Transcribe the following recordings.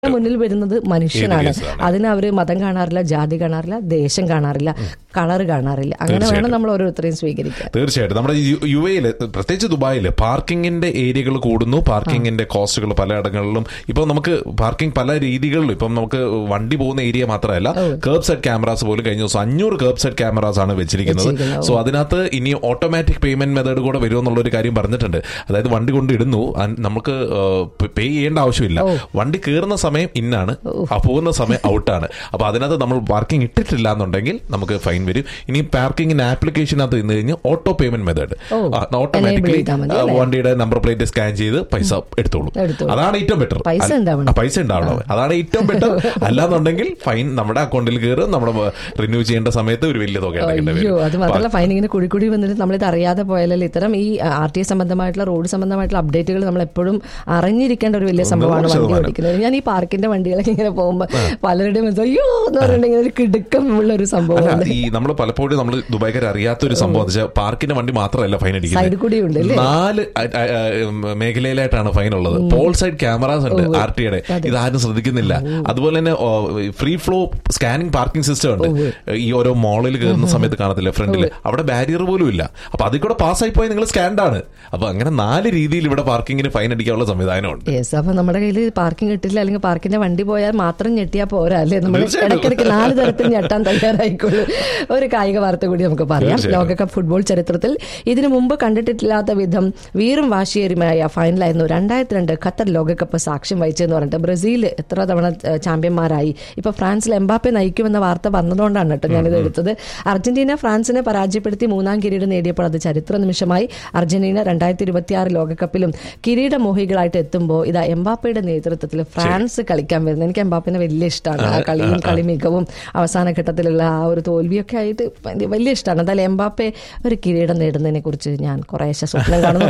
മുന്നിൽ വരുന്നത് മനുഷ്യനാണ് ഏത് കേസാണ്? അതിന് അവര് മതം കാണാറില്ല ജാതി കാണാറില്ല ദേശം കാണാറില്ല കളർ കാണാറില്ല അങ്ങനെ വേണം തീർച്ചയായിട്ടും. നമ്മൾ ഓരോരുത്തരെയും സ്വീകരിക്കാൻ തീർച്ചയായിട്ടും നമ്മുടെ യു- യു എയിൽ പ്രത്യേകിച്ച് ദുബായിൽ പാർക്കിങ്ങിന്റെ ഏരിയകൾ കൂടുന്നു പാർക്കിങ്ങിന്റെ കോസ്റ്റുകൾ പലയിടങ്ങളിലും ഇപ്പം നമുക്ക് പാർക്കിംഗ് പല രീതികളിലും ഇപ്പം നമുക്ക് വണ്ടി പോകുന്ന ഏരിയ മാത്രമല്ല കേർബ് സൈഡ് ക്യാമറാസ് പോലും കഴിഞ്ഞ ദിവസം അഞ്ഞൂറ് കേർബ് സൈഡ് ക്യാമറാസ് ആണ് വെച്ചിരിക്കുന്നത് വെച്ചിരിക്കുന്നത്, സോ അതിനകത്ത് ഇനി ഓട്ടോമാറ്റിക് പേയ്മെന്റ് മെത്തേഡ് കൂടെ വരുമെന്നുള്ള ഒരു കാര്യം പറഞ്ഞിട്ടുണ്ട് അതായത് വണ്ടി കൊണ്ട് ഇടുന്നു അൻ- നമുക്ക് പേ ചെയ്യേണ്ട ആവശ്യമില്ല വണ്ടി കയറുന്ന സമയം ഇന്നാണ് ആ പോകുന്ന സമയം ഔട്ടാണ് അപ്പൊ അതിനകത്ത് നമ്മൾ പാർക്കിംഗ് ഇട്ടിട്ടില്ല എന്നുണ്ടെങ്കിൽ നമുക്ക് ഫൈൻ വരും ഇനി പാർക്കിംഗിന് ആപ്ലിക്കേഷനകത്ത് നിന്ന് കഴിഞ്ഞ് ഓട്ടോ പേയ്മെന്റ് മെത്തേഡ് ഓ, ഓട്ടോമാറ്റിക്കലി enable ചെയ്താൽ മതി അല്ലേ? വണ്ടിയുടെ നമ്പർ പ്ലേറ്റ് സ്കാൻ ചെയ്ത് പൈസ എടുത്തോളൂ എടുത്തോളൂ. അതാണ് ഏറ്റവും ബെറ്റർ പൈസ ഉണ്ടാവണം. പൈസ ഉണ്ടാവണം അതാണ് ഏറ്റവും ബെറ്റർ അല്ലാന്നുണ്ടെങ്കിൽ ഫൈൻ നമ്മുടെ അക്കൗണ്ടിൽ കയറും നമ്മുടെ റിന്യൂ ചെയ്യേണ്ട സമയത്ത് ഒരു വലിയ തുക അടയ്ക്കേണ്ടി അയ്യോ വരും അത് മാത്രമല്ല ഫൈൻ ഇങ്ങനെ കുടി കുടി വന്നിട്ട് നമ്മളിത് അറിയാതെ പോയാലല്ലേ ഇത്തരം ഈ ആർ ടി സംബന്ധമായിട്ടുള്ള റോഡ് സംബന്ധമായിട്ടുള്ള അപ്ഡേറ്റുകൾ നമ്മൾ എപ്പോഴും അറിഞ്ഞിരിക്കേണ്ട ഒരു വലിയ സംഭവമാണ് നൂറ് വണ്ടി ശതമാനം. ഓടിക്കുന്നത് ഞാൻ ഈ പാർക്കിന്റെ വണ്ടികളൊക്കെ ഇങ്ങനെ പോകുമ്പോൾ പലരുടെയും മനസ്സിൽ അയ്യോ എന്ന് പറഞ്ഞിട്ടുണ്ടെങ്കിൽ ഒരു കിടുക്കമുള്ള ഒരു അല്ല സംഭവമാണ് ഈ നമ്മൾ പലപ്പോഴും നമ്മൾ ദുബായ്ക്കാർ അറിയാത്ത ഒരു സംഭവം എന്ന് വെച്ചാൽ പാർക്കിന്റെ വണ്ടി മാത്രമല്ല ഫൈൻ സൈഡ് കൂടി ഉണ്ട് അല്ലേ? നാല് അ- അ- അ- മേഖലയിലായിട്ടാണ് ഫൈൻ ഉള്ളത് പോൾ സൈഡ് ക്യാമറാസ് ഉണ്ട് ആർ ടിയുടെ ഇതാരും ശ്രദ്ധിക്കുന്നില്ല അതുപോലെ തന്നെ free flow scanning parking system ഉണ്ട് ഈ ഓരോ മോളിൽ കയറുന്ന സമയത്ത് കാണത്തില്ല ഫ്രണ്ടിൽ അവിടെ ബാരിയർ പോലും ഇല്ല അപ്പൊ അതിൽ കൂടെ പാസ്സായി പോയി നിങ്ങൾ സ്കാൻഡ് ആണ് അപ്പൊ അങ്ങനെ നാല് രീതിയിൽ ഇവിടെ പാർക്കിങ്ങിന് ഫൈൻ അടിക്കാനുള്ള സംവിധാനമുണ്ട് യെസ് അപ്പൊ നമ്മുടെ കയ്യിൽ പാർക്കിംഗ് കിട്ടില്ല അല്ലെങ്കിൽ പാർക്കിന്റെ വണ്ടി പോയാൽ മാത്രം ഞെട്ടിയാ പോരാ അല്ലേ നമ്മൾ തീർച്ചയായിട്ടും. ഇടയ്ക്കിടയ്ക്ക് നാല് തരത്തിൽ ഞെട്ടാൻ തയ്യാറായിക്കോളൂ ഒരു കായിക വാർത്ത കൂടി നമുക്ക് പറയാം തീർച്ചയായിട്ടും. ലോകകപ്പ് ഫുട്ബോൾ ചരിത്രത്തിൽ ഇതിനു മുമ്പ് കണ്ടിട്ടില്ലാത്ത വിധം വീറും വാശിയേരുമായ ഫൈനലായിരുന്നു രണ്ടായിരത്തി രണ്ട് ഖത്തർ ലോകകപ്പ് സാക്ഷ്യം വഹിച്ചെന്ന് പറഞ്ഞിട്ട് ബ്രസീൽ എത്ര തവണ ഏഹ്, ചാമ്പ്യന്മാരായി ഇപ്പൊ ഫ്രാൻസിൽ എംബാപ്പെ നയിക്കുമെന്ന വാർത്ത വന്നതുകൊണ്ടാണ് കേട്ടോ ഞാനിത് എടുത്തത് അർജന്റീന ഫ്രാൻസിനെ പരാജയപ്പെടുത്തി മൂന്നാം കിരീടം നേടിയപ്പോൾ അത് ചരിത്ര നിമിഷമായി അർജന്റീന രണ്ടായിരത്തി ഇരുപത്തിയാറ് ലോകകപ്പിലും കിരീടമോഹികളായിട്ട് എത്തുമ്പോൾ ഇതാ എംബാപ്പയുടെ നേതൃത്വത്തിൽ ഫ്രാൻസ് കളിക്കാൻ വരുന്നത് എനിക്ക് എംബാപ്പിനെ വലിയ ഇഷ്ടമാണ് ആ കളിയും കളി മികവും അവസാന ഘട്ടത്തിലുള്ള ആ ഒരു തോൽവിയൊക്കെ ആയിട്ട് ഭയങ്കര വലിയ ഇഷ്ടമാണ് എന്തായാലും എംബാപ്പെ ഒരു കിരീടം നേടുന്നതിനെ കുറിച്ച് ഞാൻ കുറേശ്ശെ സ്വപ്നം കാണുന്നു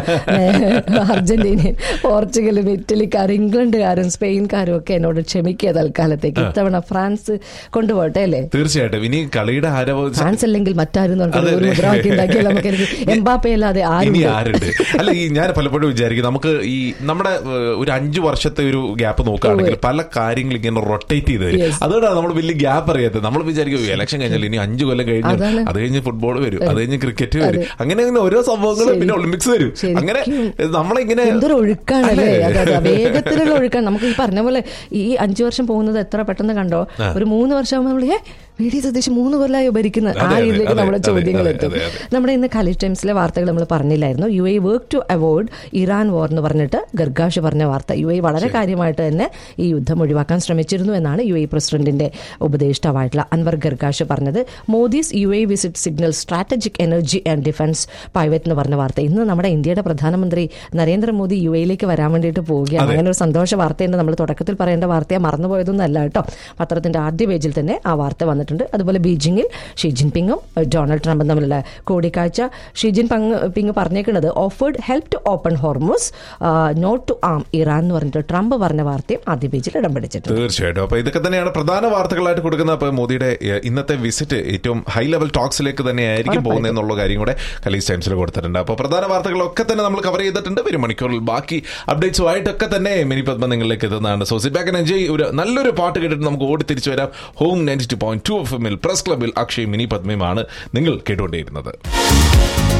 ഏഹ് അർജന്റീനയും പോർച്ചുഗലും ഇറ്റലിക്കാരും ഇംഗ്ലണ്ടുകാരും സ്പെയിൻകാരും ഒക്കെ എന്നോട് ക്ഷമിക്കുക തൽക്കാലത്തേക്ക് ഇത്തവണ ഫ്രാൻസ് കൊണ്ടുപോട്ടെ അല്ലേ തീർച്ചയായിട്ടും ഇനി കളിയുടെ ആരവ ഫ്രാൻസ് അല്ലെങ്കിൽ മറ്റാരും എന്ന് പറഞ്ഞിട്ട് അതെ, ഒരു അതെ. മുദ്രാവാക്യം ഉണ്ടാക്കിയാൽ നമുക്ക് എംബാപ്പെ അല്ലാതെ ഇനി ആരും ആരുണ്ട് അല്ല ഈ ഞാൻ പലപ്പോഴും വിചാരിക്കും നമുക്ക് ഈ നമ്മുടെ ഏഹ്, ഒരു അഞ്ചു വർഷത്തെ ഒരു ഗ്യാപ്പ് നോക്കുകയാണെങ്കിൽ പല കാര്യങ്ങൾ ഇങ്ങനെ റൊട്ടേറ്റ് ചെയ്ത് വരും Yes. അതുകൊണ്ടാണ് നമ്മൾ വലിയ ഗ്യാപ്പ് അറിയാത്തത് നമ്മൾ വിചാരിക്കും ഇലക്ഷൻ കഴിഞ്ഞാൽ ഇനി അഞ്ചു കൊല്ലം കഴിഞ്ഞു അതാണ്. അത് കഴിഞ്ഞ് ഫുട്ബോൾ വരും അത് കഴിഞ്ഞ് ക്രിക്കറ്റ് വരും അങ്ങനെ അങ്ങനെ ഓരോ സംഭവങ്ങളും പിന്നെ ഒളിമ്പിക്സ് വരും ശരിക്കും. അങ്ങനെ നമ്മളിങ്ങനെ എന്തൊരു ഒഴുക്കാണല്ലേ അല്ലേ? അതെ അതെ വേഗത്തിലുള്ള ഒഴുക്കാണ് നമുക്ക് ഈ പറഞ്ഞ പോലെ ഈ അഞ്ചു വർഷം പോകുന്നത് എത്ര പെട്ടെന്ന് കണ്ടോ ഒരു മൂന്ന് വർഷം ആകുമ്പോൾ നമ്മൾ ഏ വി ഡി സതീഷ് മൂന്ന് കൊല്ലമായി ഭരിക്കുന്ന ആ അതെ, അതെ, രീതിയിലേക്ക് അതെ, നമ്മുടെ അതെ, ചോദ്യങ്ങൾ അതെ, എത്തും അതെ, അതെ. നമ്മുടെ ഇന്ന് ഖലീജ് ടൈംസിലെ വാർത്തകൾ നമ്മൾ പറഞ്ഞില്ലായിരുന്നു U A work to avoid Iran war എന്ന് പറഞ്ഞിട്ട് ഗർഗാഷ് പറഞ്ഞ വാർത്ത യു എ വളരെ കാര്യമായിട്ട് തന്നെ ഈ യുദ്ധം ഒഴിവാക്കാൻ ശ്രമിച്ചിരുന്നു എന്നാണ് യു എ പ്രസിഡന്റിന്റെ ഉപദേഷ്ടാവായിട്ടുള്ള അൻവർ ഗർഗാഷ് പറഞ്ഞത് Modi's U A visit signal strategic energy and defence pivot എന്ന് പറഞ്ഞ വാർത്ത ഇന്ന് നമ്മുടെ ഇന്ത്യയുടെ പ്രധാനമന്ത്രി നരേന്ദ്രമോദി യു എയിലേക്ക് വരാൻ വേണ്ടിയിട്ട് പോവുകയാണ് അതെ. അങ്ങനെ ഒരു സന്തോഷ വാർത്തയുണ്ട് നമ്മൾ തുടക്കത്തിൽ പറയേണ്ട വാർത്തയെ മറന്നുപോയതൊന്നും അല്ല കേട്ടോ പത്രത്തിന്റെ ആദ്യ പേജിൽ തന്നെ ആ വാർത്ത വന്നിട്ടുണ്ട് അതുപോലെ ബീജിംഗിൽ ഷീ ജിൻപിങ്ങും ഡൊണാൾഡ് ട്രംപും തമ്മിലുള്ള കൂടിക്കാഴ്ച ഷീ ജിൻ പങ് പിങ് പറഞ്ഞേക്കുന്നത് offered help to open Hormuz not to arm Iran എന്ന് പറഞ്ഞിട്ട് ട്രംപ് പറഞ്ഞ വാർത്തയും ആദ്യ പേജിൽ ഇടം പിടിച്ചിട്ടുണ്ട് തീർച്ചയായിട്ടും അപ്പൊ ഇതൊക്കെ തന്നെയാണ് പ്രധാന വാർത്തകളായിട്ട് കൊടുക്കുന്ന അപ്പൊ മോദിയുടെ ഏഹ്, ഇന്നത്തെ വിസിറ്റ് ഏറ്റവും ഹൈ ലെവൽ ടോക്സിലേക്ക് തന്നെ ആയിരിക്കും പോകുന്നത് എന്നുള്ള കാര്യം കൂടെ കലീസ് ടൈംസിൽ കൊടുത്തിട്ടുണ്ട് അപ്പോൾ പ്രധാന വാർത്തകളൊക്കെ തന്നെ നമ്മൾ കവർ ചെയ്തിട്ടുണ്ട് വരും മണിക്കൂറിൽ ബാക്കി അപ്ഡേറ്റ്സുമായിട്ടൊക്കെ തന്നെ മിനി പത്മ നിങ്ങളിലേക്ക് എത്തുന്നതാണ് സോ സിറ്റ് ബാക്ക് എൻജോയ് ഒരു നല്ലൊരു പാട്ട് കേട്ടിട്ട് നമുക്ക് ഓടി തിരിച്ചു വരാം home ninety two point two F എമ്മിൽ പ്രസ് ക്ലബിൽ അക്ഷയ് മിനി പത്മയുമാണ് നിങ്ങൾ കേട്ടുകൊണ്ടേയിരുന്നത്